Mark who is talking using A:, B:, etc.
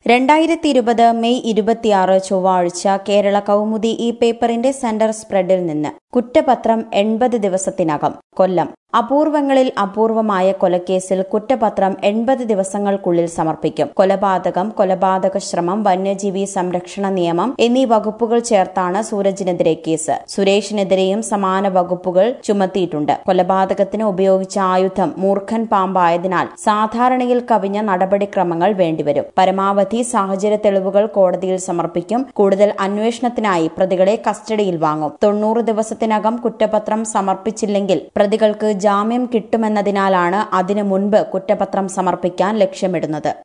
A: രണ്ടായിരത്തി ഇരുപത് മെയ് ഇരുപത്തിയാറ് ചൊവ്വാഴ്ച കേരള കൗമുദി ഈ പേപ്പറിന്റെ സെന്റർ സ്പ്രെഡിൽ നിന്ന് കുറ്റപത്രം എൺപത് ദിവസത്തിനകം കൊല്ലം അപൂർവങ്ങളിൽ അപൂർവമായ കൊലക്കേസിൽ കുറ്റപത്രം എൺപത് ദിവസങ്ങൾക്കുള്ളിൽ സമർപ്പിക്കും കൊലപാതകം കൊലപാതക ശ്രമം വന്യജീവി സംരക്ഷണ നിയമം എന്നീ വകുപ്പുകൾ ചേർത്താണ് സൂരജിനെതിരെ കേസ് സുരേഷിനെതിരെയും സമാന വകുപ്പുകൾ ചുമത്തിയിട്ടുണ്ട് കൊലപാതകത്തിന് ഉപയോഗിച്ച ആയുധം മൂർഖൻ പാമ്പായതിനാൽ സാധാരണയിൽ കവിഞ്ഞ നടപടിക്രമങ്ങൾ വേണ്ടിവരും പരമാവധി സാഹചര്യ തെളിവുകൾ കോടതിയിൽ സമർപ്പിക്കും കൂടുതൽ അന്വേഷണത്തിനായി പ്രതികളെ കസ്റ്റഡിയിൽ വാങ്ങും തൊണ്ണൂറ് ദിവസത്തിനകം കുറ്റപത്രം സമർപ്പിച്ചില്ലെങ്കിൽ പ്രതികൾക്ക് ജാമ്യം കിട്ടുമെന്നതിനാലാണ് അതിനു മുൻപ് കുറ്റപത്രം സമർപ്പിക്കാൻ ലക്ഷ്യമിടുന്നത്